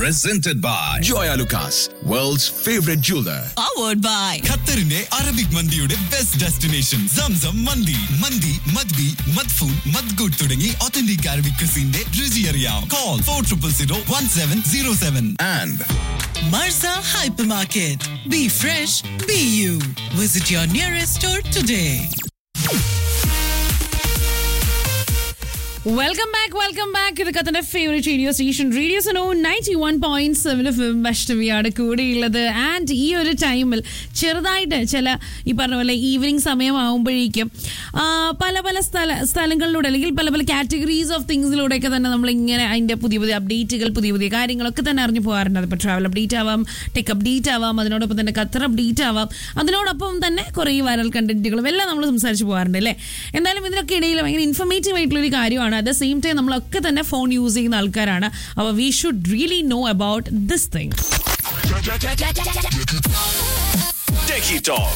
presented by Joya Lucas, world's favorite jeweler. powered by ഖത്തറിന്റെ Arabic മന്തിയുടെ best destination Zamzam മന്തി മന്തി മദ്ബി മദ്ഫൂൻ മദ്ഗുഡ് തുടങ്ങി ഒത്തന്റിക് അറബിക് ക്രിസിന്റെ രുചി അറിയാം call four triple zero one seven zero seven And Marza Hypermarket. Be fresh, be you. Visit your nearest store today. Welcome back welcome back ഇത് കത്തന്റെ favourite radio station radio Suno ninety one point seven F അഷ്ടമിയാണ് കൂടെയുള്ളത് and ഈ ഒരു ടൈമിൽ ചെറുതായിട്ട് ചില ഈ പറഞ്ഞ പോലെ ഈവനിങ് സമയമാകുമ്പോഴേക്കും ആ, പല പല സ്ഥല സ്ഥലങ്ങളിലൂടെ അല്ലെങ്കിൽ പല പല കാറ്റഗറീസ് ഓഫ് തിങ്സിലൂടെയൊക്കെ തന്നെ നമ്മൾ ഇങ്ങനെ അതിൻ്റെ പുതിയ പുതിയ അപ്ഡേറ്റുകൾ പുതിയ പുതിയ കാര്യങ്ങളൊക്കെ തന്നെ അറിഞ്ഞു പോകാറുണ്ട് അതിപ്പോൾ ട്രാവൽ അപ്ഡേറ്റ് ആവാം ടെക് അപ്ഡേറ്റ് ആവാം അതിനോടൊപ്പം തന്നെ ഖത്തർ അപ്ഡേറ്റ് ആവാം അതിനോടൊപ്പം തന്നെ കുറേ വൈറൽ കണ്ടന്റുകളും എല്ലാം നമ്മൾ സംസാരിച്ച് പോകാറുണ്ട് അല്ലേ എന്തായാലും ഇതിനൊക്കെ ഇടയിൽ ഭയങ്കര ഇൻഫർമേറ്റീവ് ആയിട്ടുള്ള ഒരു കാര്യമാണ് അറ്റ് ദ സെയിം ടൈം നമ്മളൊക്കെ തന്നെ ഫോൺ യൂസ് ചെയ്യുന്ന ആൾക്കാരാണ് അപ്പോൾ we should really know about this thing Techie Talk.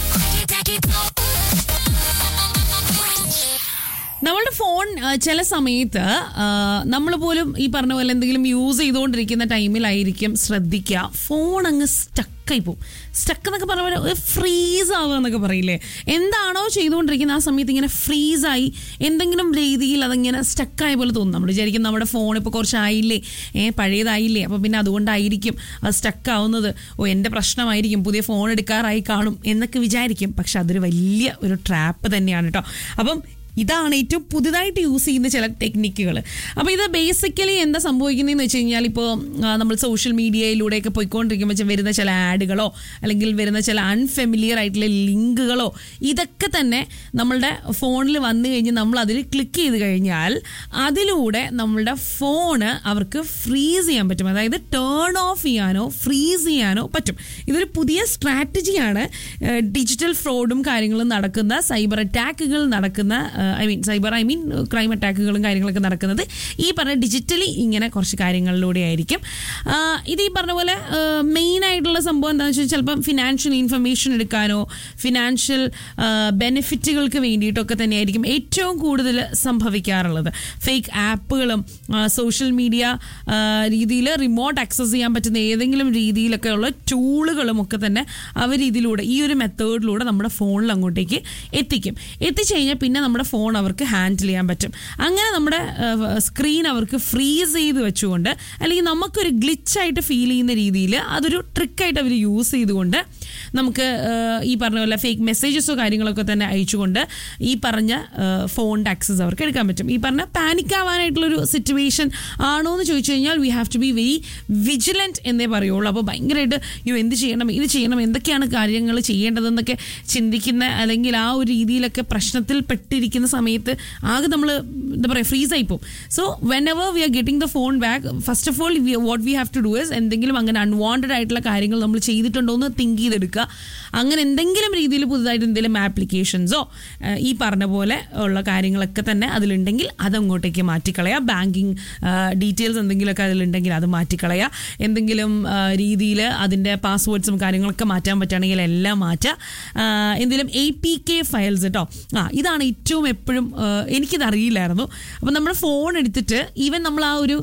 നമ്മളുടെ ഫോൺ ആ, ചില സമയത്ത് നമ്മൾ പോലും ഈ പറഞ്ഞ പോലെ എന്തെങ്കിലും യൂസ് ചെയ്തുകൊണ്ടിരിക്കുന്ന ടൈമിലായിരിക്കും ശ്രദ്ധിക്കുക ഫോൺ അങ്ങ് സ്റ്റക്കായി പോകും സ്റ്റക്ക് എന്നൊക്കെ പറഞ്ഞ പോലെ ഫ്രീസ് ആവുക എന്നൊക്കെ പറയില്ലേ എന്താണോ ചെയ്തുകൊണ്ടിരിക്കുന്ന ആ സമയത്ത് ഇങ്ങനെ ഫ്രീസായി എന്തെങ്കിലും രീതിയിൽ അതിങ്ങനെ സ്റ്റക്കായ പോലെ തോന്നും നമ്മൾ വിചാരിക്കും നമ്മുടെ ഫോൺ ഇപ്പോൾ കുറച്ചായില്ലേ ഏ പഴയതായില്ലേ അപ്പോൾ പിന്നെ അതുകൊണ്ടായിരിക്കും അത് സ്റ്റക്ക് ആവുന്നത് ഓ എൻ്റെ പ്രശ്നമായിരിക്കും പുതിയ ഫോൺ എടുക്കാറായി കാണും എന്നൊക്കെ വിചാരിക്കും പക്ഷെ അതൊരു വലിയ ഒരു ട്രാപ്പ് തന്നെയാണ് കേട്ടോ അപ്പം ഇതാണ് ഏറ്റവും പുതുതായിട്ട് യൂസ് ചെയ്യുന്ന ചില ടെക്നിക്കുകൾ അപ്പോൾ ഇത് ബേസിക്കലി എന്താ സംഭവിക്കുന്നതെന്ന് വെച്ച് കഴിഞ്ഞാൽ ഇപ്പോൾ നമ്മൾ സോഷ്യൽ മീഡിയയിലൂടെയൊക്കെ പോയിക്കൊണ്ടിരിക്കുമ്പോൾ വരുന്ന ചില ആഡുകളോ അല്ലെങ്കിൽ വരുന്ന ചില അൺഫെമിലിയർ ആയിട്ടുള്ള ലിങ്കുകളോ ഇതൊക്കെ തന്നെ നമ്മളുടെ ഫോണിൽ വന്നു കഴിഞ്ഞ് നമ്മൾ അതിൽ ക്ലിക്ക് ചെയ്ത് കഴിഞ്ഞാൽ അതിലൂടെ നമ്മളുടെ ഫോണ് അവർക്ക് ഫ്രീസ് ചെയ്യാൻ പറ്റും അതായത് ടേൺ ഓഫ് ചെയ്യാനോ ഫ്രീസ് ചെയ്യാനോ പറ്റും ഇതൊരു പുതിയ സ്ട്രാറ്റജിയാണ് ഡിജിറ്റൽ ഫ്രോഡും കാര്യങ്ങളും നടക്കുന്ന സൈബർ അറ്റാക്കുകൾ നടക്കുന്ന I mean cyber I mean crime അറ്റാക്കുകളും കാര്യങ്ങളൊക്കെ നടക്കുന്നത് ഈ പറഞ്ഞ ഡിജിറ്റലി ഇങ്ങനെ കുറച്ച് കാര്യങ്ങളിലൂടെ ആയിരിക്കും ആ, ഇത് ഈ പറഞ്ഞ പോലെ മെയിൻ ആയിട്ടുള്ള സംഭവം എന്താണെന്ന് വെച്ചാൽ ചിലപ്പം ഫിനാൻഷ്യൽ ഇൻഫർമേഷൻ എടുക്കാനോ ഫിനാൻഷ്യൽ ബെനിഫിറ്റുകൾക്ക് വേണ്ടിയിട്ടൊക്കെ തന്നെയായിരിക്കും ഏറ്റവും കൂടുതൽ സംഭവിക്കാറുള്ളത് ഫേക്ക് ആപ്പുകളും സോഷ്യൽ മീഡിയ രീതിയിൽ റിമോട്ട് ആക്സസ് ചെയ്യാൻ പറ്റുന്ന ഏതെങ്കിലും രീതിയിലൊക്കെ ഉള്ള ടൂളുകളും ഒക്കെ തന്നെ അവർ ഇതിലൂടെ ഈ ഒരു മെത്തേഡിലൂടെ നമ്മുടെ ഫോണിൽ അങ്ങോട്ടേക്ക് എത്തിക്കും എത്തിച്ചു കഴിഞ്ഞാൽ പിന്നെ നമ്മുടെ ഫോൺ അവർക്ക് ഹാൻഡിൽ ചെയ്യാൻ പറ്റും അങ്ങനെ നമ്മുടെ സ്ക്രീൻ അവർക്ക് ഫ്രീസ് ചെയ്ത് വെച്ചുകൊണ്ട് അല്ലെങ്കിൽ നമുക്കൊരു ഗ്ലിച്ചായിട്ട് ഫീൽ ചെയ്യുന്ന രീതിയിൽ അതൊരു ട്രിക്കായിട്ട് അവർ യൂസ് ചെയ്തുകൊണ്ട് നമുക്ക് ആ, ഈ പറഞ്ഞ പോലെ ഫേക്ക് മെസ്സേജസോ കാര്യങ്ങളൊക്കെ തന്നെ അയച്ചുകൊണ്ട് ഈ പറഞ്ഞ ഫോണിൻ്റെ ആക്സസ് അവർക്ക് എടുക്കാൻ പറ്റും ഈ പറഞ്ഞ പാനിക് ആവാനായിട്ടുള്ളൊരു സിറ്റുവേഷൻ ആണോ എന്ന് ചോദിച്ചു കഴിഞ്ഞാൽ we have to be very vigilant എന്നേ പറയുള്ളൂ അപ്പോൾ ഭയങ്കരമായിട്ട് യോ എന്ത് ചെയ്യണം ഇത് ചെയ്യണം എന്തൊക്കെയാണ് കാര്യങ്ങൾ ചെയ്യേണ്ടതെന്നൊക്കെ ചിന്തിക്കുന്ന അല്ലെങ്കിൽ ആ ഒരു രീതിയിലൊക്കെ പ്രശ്നത്തിൽ പെട്ടിരിക്കുന്ന സമയത്ത് ആകെ നമ്മൾ എന്താ പറയുക ഫ്രീസ് ആയി പോകും so whenever we are getting the phone back first of all what we have to do is എന്തെങ്കിലും അങ്ങനെ അൺവാണ്ടഡ് ആയിട്ടുള്ള കാര്യങ്ങൾ നമ്മൾ ചെയ്തിട്ടുണ്ടോ എന്ന് തിങ്ക് ചെയ്തെടുക്കുക അങ്ങനെ എന്തെങ്കിലും രീതിയിൽ പുതുതായിട്ട് എന്തെങ്കിലും ആപ്ലിക്കേഷൻസോ ഈ പറഞ്ഞ പോലെ ഉള്ള കാര്യങ്ങളൊക്കെ തന്നെ അതിലുണ്ടെങ്കിൽ അതങ്ങോട്ടേക്ക് മാറ്റിക്കളയുക ബാങ്കിങ് ഡീറ്റെയിൽസ് എന്തെങ്കിലുമൊക്കെ അതിലുണ്ടെങ്കിൽ അത് മാറ്റിക്കളയുക എന്തെങ്കിലും രീതിയിൽ അതിൻ്റെ പാസ്വേഡ്സും കാര്യങ്ങളൊക്കെ മാറ്റാൻ പറ്റുകയാണെങ്കിൽ എല്ലാം മാറ്റുക ആ, എന്തെങ്കിലും എ പി കെ ഫയൽസ് കേട്ടോ ആ ഇതാണ് ഏറ്റവും എപ്പോഴും എനിക്കിത് അറിയില്ലായിരുന്നു അപ്പം നമ്മുടെ ഫോൺ എടുത്തിട്ട് ഈവൻ നമ്മൾ ആ ഒരു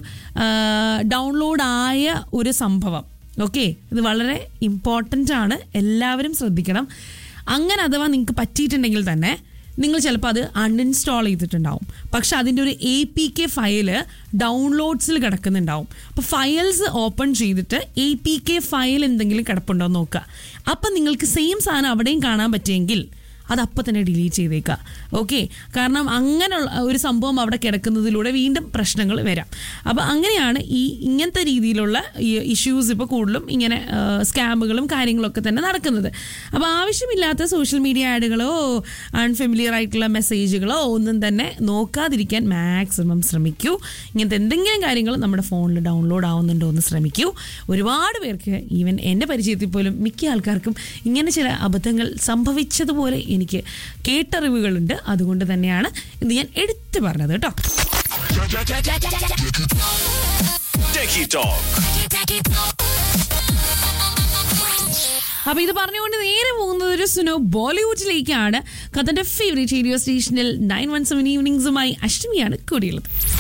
ഡൗൺലോഡ് ആയ ഒരു സംഭവം ഓക്കെ ഇത് വളരെ ഇമ്പോർട്ടൻ്റ് ആണ് എല്ലാവരും ശ്രദ്ധിക്കണം അങ്ങനെ അഥവാ നിങ്ങൾക്ക് പറ്റിയിട്ടുണ്ടെങ്കിൽ തന്നെ നിങ്ങൾ ചിലപ്പോൾ അത് അൺഇൻസ്റ്റാൾ ചെയ്തിട്ടുണ്ടാവും പക്ഷെ അതിൻ്റെ ഒരു എ പി കെ ഫയല് ഡൗൺലോഡ്സിൽ കിടക്കുന്നുണ്ടാവും അപ്പോൾ ഫയൽസ് ഓപ്പൺ ചെയ്തിട്ട് എ പി കെ ഫയൽ എന്തെങ്കിലും കിടപ്പുണ്ടോ എന്ന് നോക്കുക അപ്പം നിങ്ങൾക്ക് സെയിം സാധനം അവിടെയും കാണാൻ പറ്റുമെങ്കിൽ അത് അപ്പം തന്നെ ഡിലീറ്റ് ചെയ്തേക്കുക ഓക്കെ കാരണം അങ്ങനെയുള്ള ഒരു സംഭവം അവിടെ കിടക്കുന്നതിലൂടെ വീണ്ടും പ്രശ്നങ്ങൾ വരാം അപ്പോൾ അങ്ങനെയാണ് ഈ ഇങ്ങനത്തെ രീതിയിലുള്ള ഈ ഇഷ്യൂസ് ഇപ്പോൾ കൂടുതലും ഇങ്ങനെ സ്കാമുകളും കാര്യങ്ങളൊക്കെ തന്നെ നടക്കുന്നത് അപ്പോൾ ആവശ്യമില്ലാത്ത സോഷ്യൽ മീഡിയ ആഡുകളോ അൺഫെമിലിയർ ആയിട്ടുള്ള മെസ്സേജുകളോ ഒന്നും തന്നെ നോക്കാതിരിക്കാൻ മാക്സിമം ശ്രമിക്കൂ ഇങ്ങനത്തെ എന്തെങ്കിലും കാര്യങ്ങൾ നമ്മുടെ ഫോണിൽ ഡൗൺലോഡ് ആവുന്നുണ്ടോ എന്ന് ശ്രമിക്കൂ ഒരുപാട് പേർക്ക് ഈവൻ എൻ്റെ പരിചയത്തിൽ പോലും മിക്ക ആൾക്കാർക്കും ഇങ്ങനെ ചില അബദ്ധങ്ങൾ സംഭവിച്ചതുപോലെ എനിക്ക് കേട്ടറിവുകളുണ്ട് അതുകൊണ്ട് തന്നെയാണ് ഇത് ഞാൻ എടുത്തു പറഞ്ഞത് കേട്ടോ Techie Talk. അപ്പൊ ഇത് പറഞ്ഞുകൊണ്ട് നേരെ പോകുന്നത് ഒരു സുനോ ബോളിവുഡിലേക്കാണ് കഥന്റെ ഫേവറേറ്റ് റേഡിയോ സ്റ്റേഷനിൽ നയൻ വൺ സെവൻ ഈവനിങ്സുമായി അഷ്ടമിയാണ് കൂടിയുള്ളത്